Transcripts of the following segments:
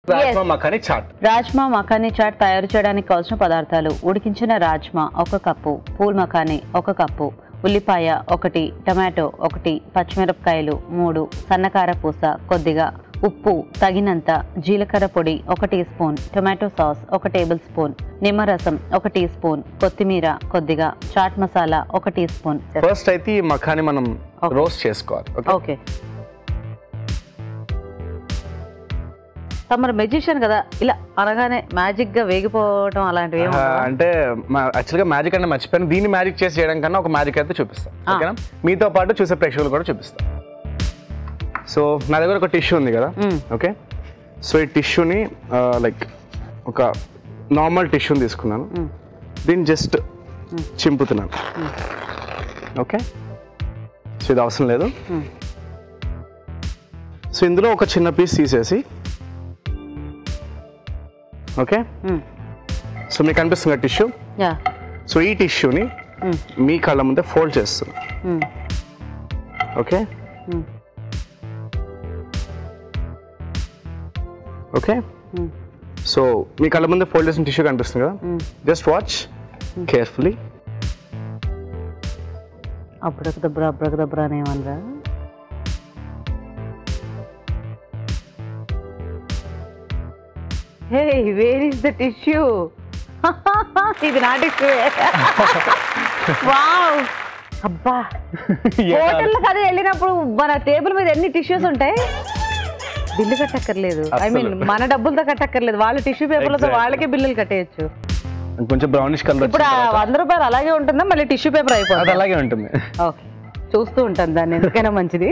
రాజ్మా మఖాని చాట్ రాజ్మా మఖానీ చాట్ తయారు చేయడానికి కావాల్సిన పదార్థాలు ఉడికించిన రాజ్మా ఒక కప్పు పూల్ మఖానీ ఒక కప్పు ఉల్లిపాయ ఒకటి టమాటో ఒకటి పచ్చిమిరపకాయలు మూడు సన్నకార పూస కొద్దిగా ఉప్పు తగినంత జీలకర్ర పొడి ఒక టీ స్పూన్ టొమాటో సాస్ ఒక టేబుల్ స్పూన్ నిమ్మరసం ఒక టీ స్పూన్ కొత్తిమీర కొద్దిగా చాట్ మసాలా ఒక టీ స్పూన్ ఫస్ట్ అయితే ఈ మఖాని మనం Okay. రోస్ట్ చేసుకోవాలి ఓకే ఓకే తమరు మెజిషియన్ కదా ఇలా అనగానే మ్యాజిక్ గా వేగిపోవడం అలాంటివి ఏమి ఆ, ఉండవా? అంటే యాక్చువల్గా మ్యాజిక్ అంటే మర్చిపోయాను దీన్ని మ్యాజిక్ చేసి చేయడం కన్నా ఒక మ్యాజిక్ అయితే చూపిస్తాం ఆ. ఓకేనా మీతో పాటు చూసే ప్రేక్షకులు కూడా చూపిస్తాం సో నా దగ్గర ఒక టిష్యూ ఉంది కదా మ్మ్. ఓకే సో ఈ టిష్యూని లైక్ ఒక నార్మల్ టిష్యూని తీసుకున్నాను మ్మ్. దీన్ని జస్ట్ చింపుతున్నాను ఓకే సో ఇది అవసరం లేదు మ్మ్. సో ఇందులో ఒక చిన్న పీస్ తీసేసి ఓకే మ్మ్. సో మీకు అనిపిస్తుంది టిష్యూ యా సో ఈ టిష్యూని మ్మ్. మీ కళ్ళ ముందే ఫోల్డ్ చేస్తుంది hmm. Okay hmm. Okay hmm. So మీ కళ్ళ ముందే ఫోల్డ్ చేసిన టిష్యూ కనిపిస్తుంది కదా మ్మ్. జస్ట్ వాచ్ కేర్ఫుల్లీ అప్పుడొక అప్పుడొక అని ఏమనరా hey where is the tissue ఇది నా టిష్యూ వావ్ అబ్బా హోటల్లో కదా వెళ్ళినప్పుడు మన టేబుల్ మీద ఎన్ని టిష్యూస్ ఉంటాయి బిల్లు కట్టక్కర్లేదు ఐ మీన్ అస్సలు. మన డబ్బులతో కట్టక్కర్లేదు వాళ్ళ టిష్యూ పేపర్లతో Exactly. వాళ్ళకే బిల్లులు కట్టేయచ్చు కొంచెం బ్రౌనిష్ కలర్ ఇప్పుడు ఆ వంద రూపాయలు అలాగే ఉంటుందా మళ్ళీ టిష్యూ పేపర్ అది అయిపోతుంది అలాగే ఉంటుంది ఓకే చూస్తూ ఉంటాను దాన్ని ఎందుకైనా మంచిది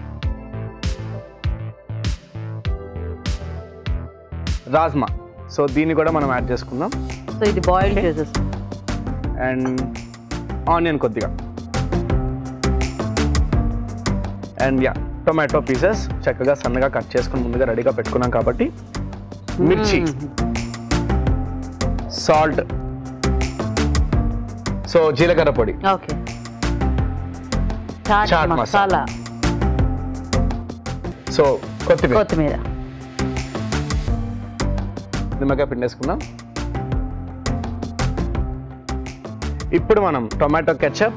రాజ్మా సో దీన్ని కూడా మనం యాడ్ చేసుకుందాం సో ఇది బాయిల్ చేసేస్తాం అండ్ ఆనియన్ కొద్దిగా అండ్ యా టొమాటో పీసెస్ చక్కగా సన్నగా కట్ చేసుకుని ముందుగా రెడీగా పెట్టుకున్నాం కాబట్టి మిర్చి సాల్ట్ సో జీలకర్ర పొడి ఓకే చాట్ చాట్ మసాలా సో కొత్తిమీర కొత్తిమీర నిమ్మకాయ పిండేసుకుందాం ఇప్పుడు మనం టొమాటో కెచప్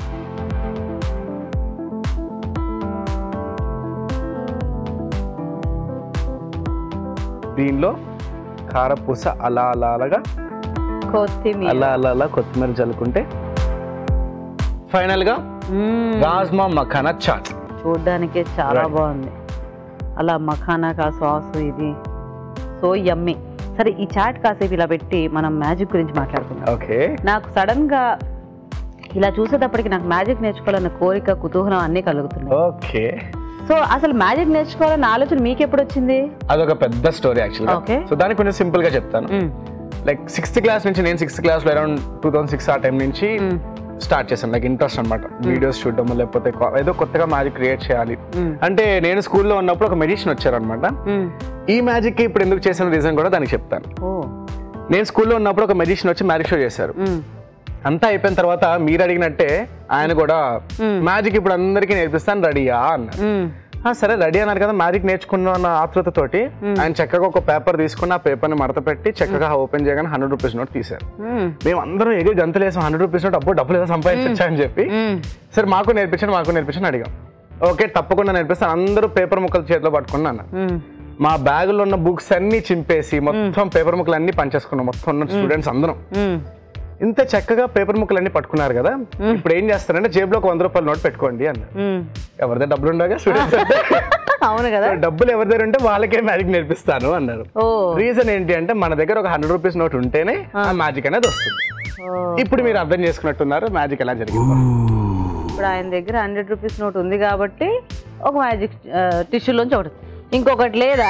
దీనిలో కారపూస అలా అలా అలాగా కొత్తిమీర అలా అలా అలా కొత్తిమీర చల్లుకుంటే ఫైనల్ గా మ్మ్. రాజ్మా మఖానా చాట్ చూడ్డానికే చాలా Right. బాగుంది అలా మఖానా కా సాస్ ఇది సో యమ్మి సరే ఈ చాట్ కాసేపు ఇలా పెట్టి మనం మ్యాజిక్ గురించి మాట్లాడుకుందాం ఓకే నాకు సడన్ గా ఇలా చూసేటప్పటికి నాకు మ్యాజిక్ నేర్చుకోవాలన్న కోరిక కుతూహలం అన్నీ కలుగుతున్నాయి ఓకే సో అసలు మ్యాజిక్ నేర్చుకోవాలన్న ఆలోచన మీకు ఎప్పుడు వచ్చింది అదొక పెద్ద స్టోరీ యాక్చువల్గా Okay. సో దానికి కొంచెం సింపుల్ గా చెప్తాను మ్మ్. లైక్ సిక్స్త్ క్లాస్ నుంచి నేను సిక్స్త్ క్లాస్ లో అరౌండ్ టూ థౌసండ్ సిక్స్ ఆ టైం నుంచి మ్మ్. స్టార్ట్ చేశాను లైక్ ఇంట్రెస్ట్ అనమాట వీడియోస్ చూడడం లేకపోతే కొ- ఏదో కొత్తగా మ్యాజిక్ క్రియేట్ చేయాలి మ్మ్. అంటే నేను స్కూల్లో ఉన్నప్పుడు ఒక మెడిషన్ వచ్చారనమాట మ్మ్. ఈ మ్యాజిక్ ఇప్పుడు ఎందుకు చేసిన రీజన్ కూడా దానికి చెప్తాను ఓ నేను స్కూల్లో ఉన్నప్పుడు ఒక మెడిషన్ వచ్చి మ్యాజిక్ షో చేశారు మ్మ్. అంతా అయిపోయిన తర్వాత మీరు అడిగినట్టే ఆయన కూడా మ్మ్. మ్యాజిక్ ఇప్పుడు అందరికీ నేర్పిస్తాను రెడీయా అన్నారు మ్మ్. "ఆ, సరే రెడీ అన్నారు కదా మ్యాజిక్ నేర్చుకున్నాం అన్న ఆతృతతోటి ఆయన చక్కగా ఒక పేపర్ తీసుకుని ఆ పేపర్ని మడత పెట్టి చక్కగా ఓపెన్ చేయగానే హండ్రెడ్ రూపీస్ నోట్ తీశారు మ్మ్. మేము అందరం ఎగిరి గంతులు వేసాం హండ్రెడ్ రూపీస్ నోట్ అప్పుడు డబ్బులు ఏదో సంపాదించా అని చెప్పి మ్మ్. సరే మాకు నేర్పించండి మాకు నేర్పించండి అడిగాం ఓకే తప్పకుండా నేర్పిస్తాను అందరూ పేపర్ ముక్కలు చేతిలో పట్టుకుని అన్నారు మ్మ్. మా బ్యాగులో ఉన్న బుక్స్ అన్ని చింపేసి మొత్తం పేపర్ ముక్కలు అన్ని పంచేసుకున్నాం మొత్తం ఉన్న స్టూడెంట్స్ అందరం మ్మ్. ఇంత చక్కగా పేపర్ ముక్కలు అన్ని పట్టుకున్నారు కదా ఇప్పుడు ఏం చేస్తారంటే జేబులో ఒక వంద రూపాయల నోట్ పెట్టుకోండి అన్నారు మ్మ్. ఎవరిదే డబ్బులు ఉండగా స్టూడెంట్స్ అవును కదా డబ్బులు ఎవరి దగ్గర ఉంటే వాళ్ళకే మ్యాజిక్ నేర్పిస్తాను అన్నారు ఓ రీజన్ ఏంటి అంటే మన దగ్గర ఒక హండ్రెడ్ రూపీస్ నోట్ ఉంటేనే ఆ మ్యాజిక్ అనేది వస్తుంది ఓ. ఇప్పుడు మీరు అర్థం చేసుకున్నట్టున్నారు మ్యాజిక్ ఎలా జరిగింది ఇప్పుడు ఆయన దగ్గర హండ్రెడ్ రూపీస్ నోట్ ఉంది కాబట్టి ఒక మ్యాజిక్ టిష్యూలోంచి ఒకటి ఇంకొకటి లేదా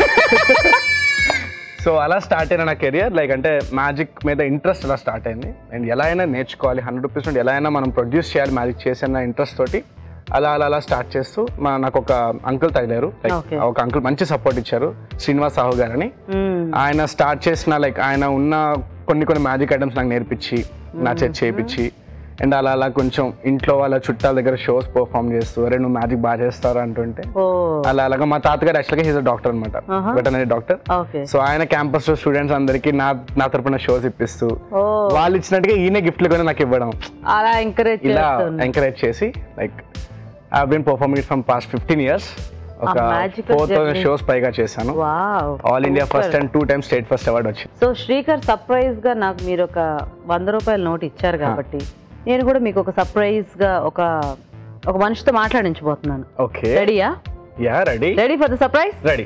సో అలా స్టార్ట్ అయిన నా కెరియర్ లైక్ అంటే మ్యాజిక్ మీద ఇంట్రెస్ట్ అలా స్టార్ట్ అయింది అండ్ ఎలా అయినా నేర్చుకోవాలి హండ్రెడ్ రూపీస్ నుండి ఎలా అయినా మనం ప్రొడ్యూస్ చేయాలి మ్యాజిక్ చేసిన ఇంట్రెస్ట్ తోటి అలా అలా అలా స్టార్ట్ చేస్తూ మా నాకు ఒక అంకుల్ తగిలారు లైక్ Okay. ఒక అంకుల్ మంచి సపోర్ట్ ఇచ్చారు శ్రీనివాస్ సాహు గారని మ్మ్. ఆయన స్టార్ట్ చేసిన లైక్ ఆయన ఉన్న కొన్ని కొన్ని మ్యాజిక్ ఐటమ్స్ నాకు నేర్పించి నా చేతి చేయించి అండ్ అలా అలా కొంచెం ఇంట్లో వాళ్ళ చుట్టాల దగ్గర షోస్ పర్ఫామ్ చేస్తూ అరే నువ్వు మ్యాజిక్ బాగా చేస్తావు అంటుంటే ఓ అలా అలాగా మా తాతగారు యాక్చువల్గా హీజ్ డాక్టర్ అనమాట Uh-huh. Veterinary doctor okay so ఆయన క్యాంపస్ లో స్టూడెంట్స్ అందరికి నా నా తరపున షోస్ ఇప్పిస్తూ ఓ వాళ్ళు ఇచ్చినట్టుగా ఈయన గిఫ్ట్లు కొని నాకు ఇవ్వడం అలా ఎంకరేజ్ ఇలా చేస్తున్నా ఎంకరేజ్ చేసి like I been performing it from past fifteen years ఒక ah magical four thousand journey. Shows పైగా చేశాను wow all India first and two times state first award వచ్చింది సో శ్రీకర్ సర్ప్రైజ్ గా నాకు మీరు ఒక వంద రూపాయల నోట్ ఇచ్చారు కాబట్టి నేను కూడా మీకు ఒక సర్ప్రైజ్ గా ఒక ఒక మనిషితో మాట్లాడించబోతున్నాను ఓకే రెడీయా yeah ready ready for the surprise ready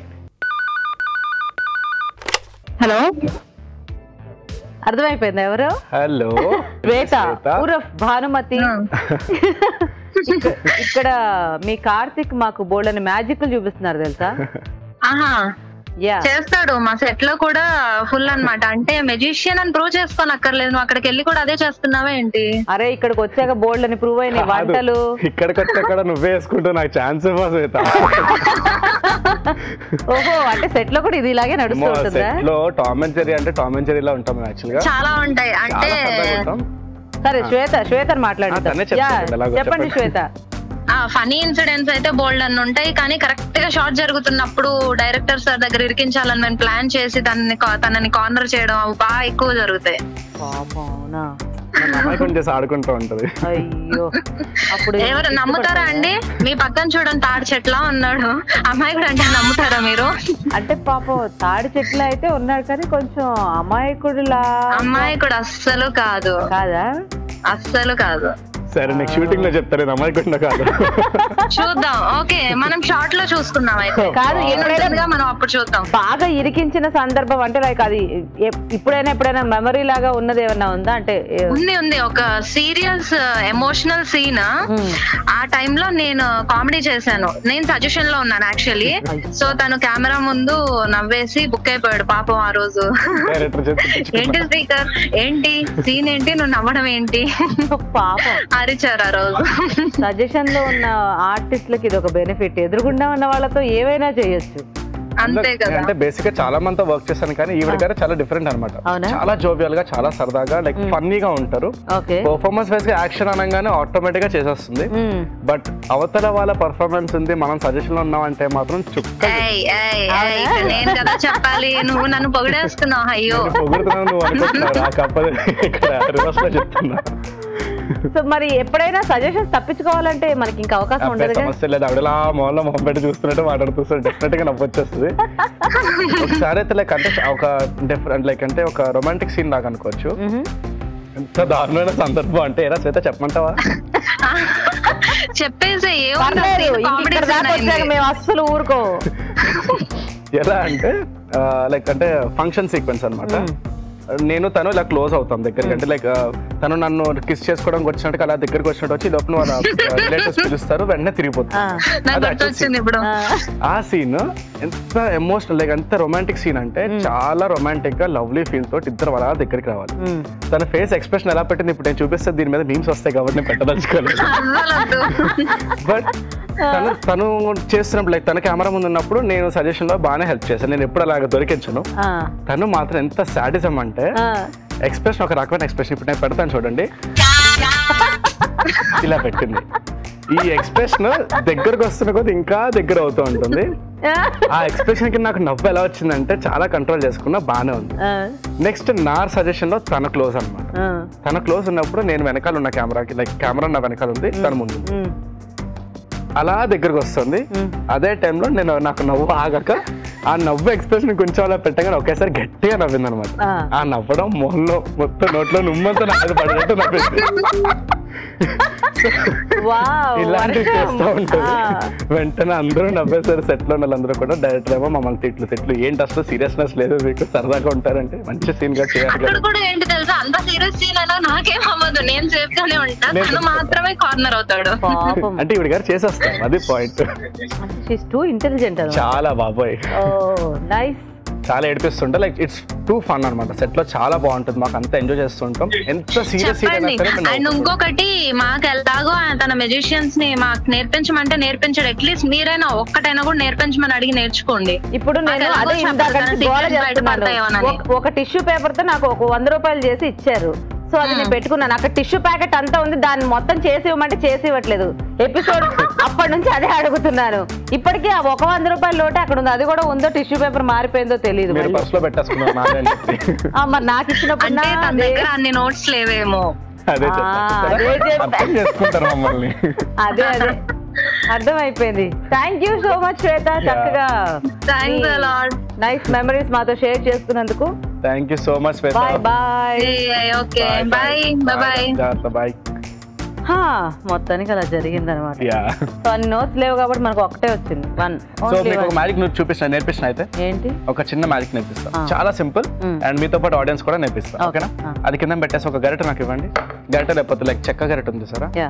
hello అర్థమైపోయింది ఎవరు హలో శ్వేత శ్వేత. ఉరఫ్ భానుమతి ఇక్కడ- ఇక్కడ మీ కార్తిక్ మాకు బోల్డని మ్యాజిక్ చూపిస్తున్నారు తెలుసా ఆహా యా చేస్తాడు మా సెట్ లో కూడా ఫుల్ అన్నమాట అంటే మెజిషియన్ అని ప్రూవ్ చేసుకోని అక్కర్లేదు నువ్వు అక్కడికి వెళ్ళి కూడా అదే చేస్తున్నావా ఏంటి అరే ఇక్కడికి వచ్చాక బోల్డ్ అని ప్రూవ్ అయిన వంటలు ఇక్కడికి వచ్చాక నువ్వే వేసుకుంటూ నాకు ఛాన్స్ శ్వేత ఓహో అంటే సెట్ లో కూడా ఇది ఇలాగే నడుస్తూ ఉంటుందా సెట్ లో టామ్ అండ్ జెరీ అంటే టామ్ అండ్ జెరీలా ఉంటాం యాక్చువల్ గా చాలా ఉంటాయి అంటే చాలా సరదాగా ఉంటాం సరే శ్వేత శ్వేతని మాట్లాడిద్దాం తనే చెప్తాడు, యా, ఎలాగో చెప్పండి చెప్పండి. శ్వేత ఆ ఫనీ ఇన్సిడెంట్స్ అయితే బోల్డ్ అన్ని ఉంటాయి కానీ కరెక్ట్ గా షార్ట్ జరుగుతున్నప్పుడు డైరెక్టర్ సార్ దగ్గర ఇరికించాలని మేము ప్లాన్ చేసి తనని కా- తనని కార్నర్ చేయడం అవి బాగా ఎక్కువ జరుగుతాయి పాపం అవునా అమ్మాయి కొంచెం చేసి ఆడుకుంటూ ఉంటది అయ్యో అప్పుడు ఎవరు నమ్ముతారా అండి మీ పక్కన చూడండి తాడి చెట్లా ఉన్నాడు అమ్మాయి కూడా అంటే నమ్ముతారా మీరు అంటే పాపం తాడి చెట్లు అయితే ఉన్నాడు కానీ కొంచెం అమాయకుడిలా అమ్మాయి కూడా అస్సలు కాదు కాదా అస్సలు కాదు సరే నెక్స్ట్ షూటింగ్ లో చెప్తారు నేను అమ్మాయి కొండ కాదు చూద్దాం ఓకే మనం షార్ట్ లో చూసుకుందాం అయితే కాదు, ఎప్పుడైనా- మనం అప్పుడు చూద్దాం బాగా ఇరికించిన సందర్భం అంటే లైక్ అది ఎప్- ఇప్పుడైనా ఎప్పుడైనా మెమరీ లాగా ఉన్నది ఏమన్నా ఉందా అంటే ఏ- ఉంది ఉంది ఒక సీరియస్ ఎమోషనల్ సీన్ Hmm. ఆ టైంలో నేను కామెడీ చేశాను నేను సజెషన్ లో ఉన్నాను యాక్చువల్లీ సో తను కెమెరా ముందు నవ్వేసి బుక్ అయిపోయాడు పాపం ఆ రోజు డైరెక్టర్ చెప్తే ఏంటి స్పీకర్ ఏంటి సీన్ ఏంటి నువ్వు నవ్వడం ఏంటి పాపం అరిచారు ఆ రోజు సజెషన్ లో ఉన్న ఆర్టిస్టులకి ఇది ఒక బెనిఫిట్ ఎదురుగుండా ఉన్న వాళ్ళతో ఏవైనా చేయొచ్చు అంతే కదా అంటే బేసిక్ గా చాలా మందితో వర్క్ చేశాను కానీ ఈవిడ గారు చాలా డిఫరెంట్ అనమాట అవునా? చాలా జోవియల్ గా చాలా సరదాగా లైక్ ఫన్నీగా ఉంటారు ఓకే పర్ఫార్మెన్స్ వైస్ గా యాక్షన్ అనగానే ఆటోమేటిక్ గా చేసేస్తుంది బట్ అవతల వాళ్ళ పర్ఫార్మెన్స్ ఉంది మనం సజెషన్ లో ఉన్నామంటే మాత్రం చుక్క ఏయ్, ఏయ్, ఏయ్, ఇక్కడ నేను కదా చెప్పాలి నువ్వు నన్ను పొగిడేస్తున్నావు అయ్యో పొగుడుతున్నావు నువ్వు అనుకుంటున్నావు నాకు అప్పదే ఇక్కడ రివర్స్ లో చెప్తున్నా సో మరి ఎప్పుడైనా సజెషన్స్ తప్పించుకోవాలంటే మనకి ఇంకా అవకాశం అబ్బే, ఉండదు సమస్య లేదు ఆవిడలా మొహంలో మొహం పెట్టి చూస్తున్నట్టు మాట్లాడుతూ డెఫినెట్ గా నవ్వొచ్చేస్తుంది ఒకసారి అయితే లైక్ అంటే ఒక డిఫరెంట్ లైక్ అంటే ఒక రొమాంటిక్ సీన్ లాగా అనుకోవచ్చు ఎంత దారుణమైన సందర్భం అంటే ఏరా శ్వేత చెప్పమంటావా చెప్పేసి పర్లేదు ఏముంది ఇంక ఇక్కడ దాకా వచ్చాక మేము అస్సలు ఊరుకో ఎలా అంటే లైక్ అంటే ఫంక్షన్ సీక్వెన్స్ అన్నమాట నేను తను ఇలా క్లోజ్ అవుతాం దగ్గరికి అంటే లైక్ తను నన్ను కిస్ చేసుకోవడానికి వచ్చినట్టు అలా దగ్గరికి వచ్చినట్టు వచ్చి లోపల వాళ్ళ రిలేటివ్స్ పిలుస్తారు వెంటనే తిరిగిపోతారు ఆ. నాకు అది actual గుర్తొచ్చింది ఇప్పుడు ఆ, ఆ సీన్ ఎంత ఎమోషనల్ లైక్ ఎంత రొమాంటిక్ సీన్ అంటే చాలా రొమాంటిక్ గా లవ్లీ ఫీల్ తోటి ఇద్దరు వాళ్ళ దగ్గరికి రావాలి ఉమ్. తన ఫేస్ ఎక్స్ప్రెషన్ ఎలా పెట్టింది ఇప్పుడు నేను చూపిస్తే దీని మీద మీమ్స్ వస్తాయి కాబట్టి నేను పెట్టదలుచుకోలేదు అస్సలొద్దు. బట్ తను తను చేస్తున్నప్పుడు లైక్ తన కెమెరా ముందు ఉన్నప్పుడు నేను సజెషన్ లో బాగానే హెల్ప్ చేశాను నేను ఎప్పుడు అలాగ దొరికించను ఆ, తను మాత్రం ఎంత సాడిజం అంటే ఆ. ఎక్స్ప్రెషన్ ఒక రకమైన ఎక్స్ప్రెషన్ ఇప్పుడు నేను పెడతాను చూడండి ఇలా పెట్టింది ఈ ఎక్స్ప్రెషన్ దగ్గరకు వస్తున్న కొద్ది ఇంకా దగ్గర అవుతూ ఉంటుంది ఆ ఎక్స్ప్రెషన్ కి నాకు నవ్వు ఎలా వచ్చిందంటే చాలా కంట్రోల్ చేసుకున్నా బాగానే ఉంది ఆ, నెక్స్ట్ నా సజెషన్ లో తన క్లోజ్ అన్నమాట ఆ, తన క్లోజ్ ఉన్నప్పుడు నేను వెనకాల ఉన్న కెమెరాకి లైక్ కెమెరా నా వెనకాల ఉంది తన ముందు ఉంది. ఉమ్, అలా దగ్గరకు వస్తుంది ఉమ్. అదే టైంలో నేను నాకు నవ్వు ఆగక ఆ నవ్వు ఎక్స్ప్రెషన్ కొంచెం అలా పెట్టగానే ఒకేసారి గట్టిగా నవ్వింది అనమాట ఆ. ఆ నవ్వడం మొహంలో మొత్తం నోట్లో నుమ్మంతా నాకు పడినట్టు నవ్వింది వావ్, ఇలాంటివి వర్షం. చేస్తూ ఉంటుంది ఆ, వెంటనే అందరూ నవ్వేశారు సెట్ లో వాళ్ళందరూ కూడా డైరెక్టర్ ఏమో మమ్మల్ని తిట్లు తిట్లు ఏంటి అసలు సీరియస్నెస్ లేదు మీకు సరదాగా ఉంటారంటే మంచి సీన్ గా చేయాలి అక్కడ కదా కూడా ఏంటి తెలుసా అంత సీరియస్ సీన్ అయినా నాకేం అవ్వదు నేను సేఫ్ గానే ఉంటా నేను తను మాత్రమే కార్నర్ అవుతాడు పాపం అంటే ఇవిడ గారు చేసేస్తాం అది పాయింట్ షీస్ టూ ఇంటెలిజెంట్ చాలా బాబోయ్ ఓ నైస్ చాలా ఏడిపిస్తుంటే లైక్ ఇట్స్ టూ ఫన్ అనమాట సెట్ లో చాలా బాగుంటుంది మాకు అంతా ఎంజాయ్ చేస్తుంటాం ఎంత సీరియస్ సీన్ అయినా చెప్పండి సరే మేము అండ్ నవ్వుకుంటాం. ఇంకొకటి మాకు ఎలాగో ఆయన తన మెజిషియన్స్ ని మాకు నేర్పించమంటే నేర్పించాడు అట్లీస్ట్ మీరైనా ఒక్కటైనా కూడా నేర్పించమని అడిగి నేర్చుకోండి ఇప్పుడు నేను నాకు అదే ఎలాగో ఇందాక చెప్పాలి నుంచి కదా, గోల secrets చేస్తున్నాను బయటపడతాయేమోనని. ఒక- ఒక టిష్యూ పేపర్ తో నాకు ఒక వంద రూపాయలు చేసి ఇచ్చారు సో అది నేను పెట్టుకున్నాను అక్కడ టిష్యూ ప్యాకెట్ అంతా ఉంది దాన్ని మొత్తం చేసి ఇవ్వమంటే చేసి ఇవ్వట్లేదు ఎపిసోడ్ అప్పటి నుంచి అదే అడుగుతున్నాను ఇప్పటికీ ఆ ఒక వంద రూపాయల లోటే అక్కడ ఉంది అది కూడా ఉందో టిష్యూ పేపర్ మారిపోయిందో తెలియదు మీరు పర్స్ లో పెట్టేసుకున్నారు నాదే అని చెప్పి మరి నాకు ఇచ్చినప్పుడు అంటే నా- తన దగ్గర అన్ని నోట్స్ లేవేమో అదే ఆ, చెప్పాను. అదే చెప్పా. అర్థం చేసుకుంటారు మమ్మల్ని అదే అదే అర్థమైపోయింది thank you so much Shweta చక్కగా థ్యాంక్స్ అలాడ్ నైస్ మెమరీస్ మాతో షేర్ చేసుకున్నందుకు thank you so much Shweta bye bye okay bye bye జాగ్రత్త బాయ్ మొత్తానికి అలా జరిగింది అనమాట యా సో అన్ని నోట్స్ లేవు కాబట్టి మనకు ఒకటే వచ్చింది వన్ సో మీకు ఒక మ్యాజిక్ నువ్వు చూపిస్తున్నా నేర్పిస్తున్నా అయితే ఏంటి ఒక చిన్న మ్యాజిక్ నేర్పిస్తా ఆ. చాలా సింపుల్ మ్. అండ్ మీతో పాటు ఆడియన్స్ కూడా నేర్పిస్తా Okay. ఓకేనా ఆ. అది కింద పెట్టేసి ఒక గరిట నాకు ఇవ్వండి గరిట లేకపోతే లైక్ చెక్క గరిట ఉంది సారా యా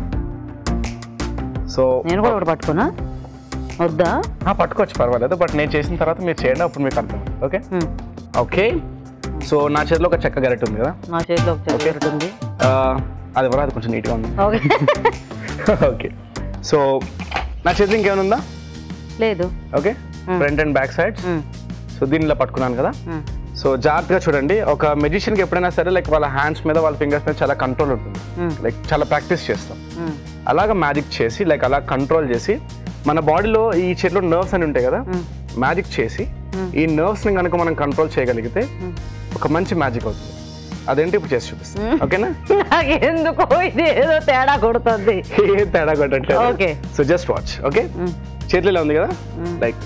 సో నేను కూడా ఒకటి పట్టుకున్నా వద్దా పట్టుకోవచ్చు పర్వాలేదు బట్ నేను చేసిన తర్వాత మీరు చేయండి అప్పుడు మీకు అర్థం ఓకే హ్మ్. ఓకే సో నా చేతిలో ఒక చెక్క గరిట ఉంది కదా నా చేతిలో ఒక Okay. చెట్టు ఉంది ఆ, అది కూడా అది కొంచెం నీట్గా ఉంది ఓకే ఓకే సో నా చేతిలో ఇంకేమైనా ఉందా లేదు okay Hmm. Front and back side hmm. So దీనిలో పట్టుకున్నాను కదా హ్మ్. సో జాగ్రత్తగా చూడండి ఒక మెజిషియన్కి ఎప్పుడైనా సరే లైక్ వాళ్ళ హ్యాండ్స్ మీద వాళ్ళ ఫింగర్స్ మీద చాలా కంట్రోల్ ఉంటుంది హ్మ్. లైక్ చాలా ప్రాక్టీస్ చేస్తాం హ్మ్. అలాగ మ్యాజిక్ చేసి లైక్ అలా కంట్రోల్ చేసి మన బాడీలో ఈ చేతిలో నర్వ్స్ అని ఉంటాయి కదా హ్మ్. మ్యాజిక్ చేసి Hmm. ఈ నర్వ్స్ని కనుక మనం కంట్రోల్ చేయగలిగితే Hmm. ఒక మంచి మ్యాజిక్ అవుతుంది అదేంటి ఇప్పుడు చేసి చూపిస్తాను Hmm. ఓకేనా నాకెందుకో ఇది ఏదో తేడా కొడుతుంది ఏ తేడా కొట్టట్లేదు Okay. So just watch okay hmm. చేతిలో ఇలా ఉంది కదా Hmm. లైక్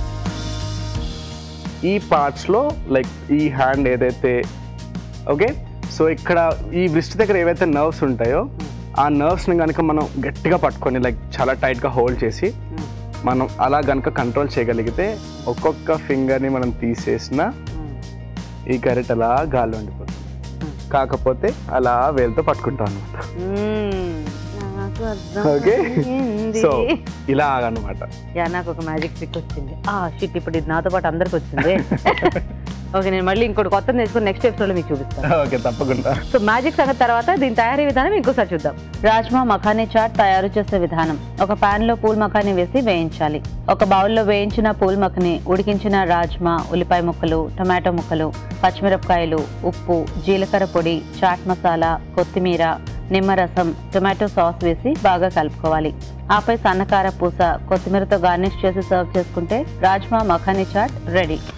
ఈ పార్ట్స్లో లైక్ ఈ హ్యాండ్ ఏదైతే ఓకే సో ఇక్కడ ఈ wrist దగ్గర ఏవైతే నర్వ్స్ ఉంటాయో ఆ నర్వ్స్ని కనుక మనం గట్టిగా పట్టుకొని లైక్ చాలా టైట్గా హోల్డ్ చేసి హ్మ్. మనం అలా కనుక కంట్రోల్ చేయగలిగితే ఒక్కొక్క ఫింగర్ని మనం తీసేసిన హ్మ్. ఈ గరిట అలా గాలి ఉండిపోతుంది కాకపోతే అలా వేలుతో పట్టుకుంటాం అనమాట మ్మ్. నాకు ఓకే అర్థమైంది. సో ఇలా అనమాట యా నాకు ఒక మ్యాజిక్ ట్రిక్ వచ్చింది ఆ షిట్ ఇప్పుడు ఇది నాతో పాటు అందరికి వచ్చింది ఓకే నేను మళ్ళీ ఇంకోటి కొత్త నేర్చుకుని నెక్స్ట్ ఎపిసోడ్ లో మీకు చూపిస్తాను ఓకే తప్పకుండా సో మ్యాజిక్ సంగతి తర్వాత దీని తయారీ విధానం ఇంకోసారి చూద్దాం రాజ్మా మఖానీ చాట్ తయారు చేసే విధానం ఒక పాన్ లో పూల్ మఖానీ వేసి వేయించాలి ఒక బౌల్లో వేయించిన పూల్ మఖని ఉడికించిన రాజ్మా ఉల్లిపాయ ముక్కలు టమాటో ముక్కలు పచ్చిమిరపకాయలు ఉప్పు జీలకర్ర పొడి చాట్ మసాలా కొత్తిమీర నిమ్మరసం టొమాటో సాస్ వేసి బాగా కలుపుకోవాలి ఆపై సన్నకార పూస కొత్తిమీరతో గార్నిష్ చేసి సర్వ్ చేసుకుంటే రాజ్మా మఖానీ చాట్ రెడీ